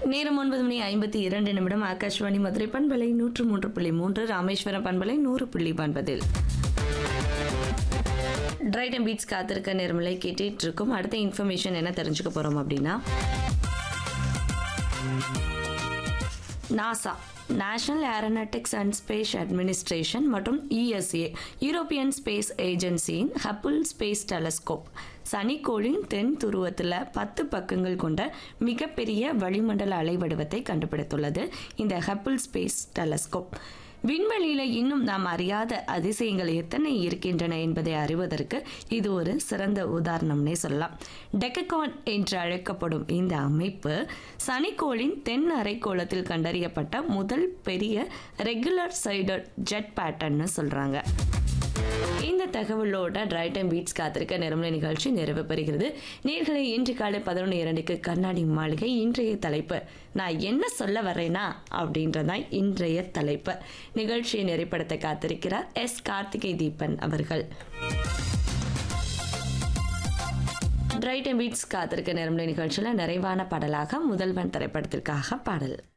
நேரம் ஒன்பது மணி ஐம்பத்தி இரண்டு நிமிடம் ஆகாஷ்வாணி மதுரை பண்பலை நூற்று மூன்று புள்ளி மூன்று ராமேஸ்வரம் பண்பலை நூறு புள்ளி ஒன்பதில் ட்ரைட் அண்ட் பீட்ஸ் காத்திருக்க நேர்மலை கேட்டுட்டு இருக்கும் அடுத்த இன்ஃபர்மேஷன் என்ன தெரிஞ்சுக்க போறோம் அப்படின்னா NASA national aeronautics and space administration மற்றும் இஎஸ்ஏ யூரோப்பியன் ஸ்பேஸ் ஏஜென்சியின் ஹப்பிள் ஸ்பேஸ் டெலஸ்கோப் சனிக்கோளின் தென் துருவத்தில் பத்து பக்கங்கள் கொண்ட மிகப்பெரிய வளிமண்டல அலைவடிவத்தை கண்டுபிடித்துள்ளது இந்த ஹப்பிள் ஸ்பேஸ் டெலஸ்கோப் விண்வெளியில இன்னும் நாம் அறியாத அதிசயங்கள் எத்தனை இருக்கின்றன என்பதை அறிவதற்கு இது ஒரு சிறந்த உதாரணம்னே சொல்லலாம் டெக்ககான் என்று அழைக்கப்படும் இந்த அமைப்பு சனிக்கோளின் தென் அரைக்கோளத்தில் கண்டறியப்பட்ட முதல் பெரிய ரெகுலர் சைடட் ஜெட் பேட்டர்ன்னு சொல்றாங்க இந்த தகவலோட ரைட் அண்ட் பீட்ஸ் காத்திருக்க நிறமலை நிகழ்ச்சி நிறைவு பெறுகிறது நேர்களை இன்று காலை பதினொன்று இரண்டுக்கு கண்ணாடி மாளிகை இன்றைய தலைப்பு நான் என்ன சொல்ல வரேனா அப்படின்றதான் இன்றைய தலைப்பு நிகழ்ச்சியை நெறிப்படுத்த காத்திருக்கிறார் எஸ் கார்த்திகை தீபன் அவர்கள் ரைட் அண்ட் பீட்ஸ் காத்திருக்க நிறமலை நிகழ்ச்சியில் நிறைவான பாடலாக முதல்வன் திரைப்படத்திற்காக பாடல்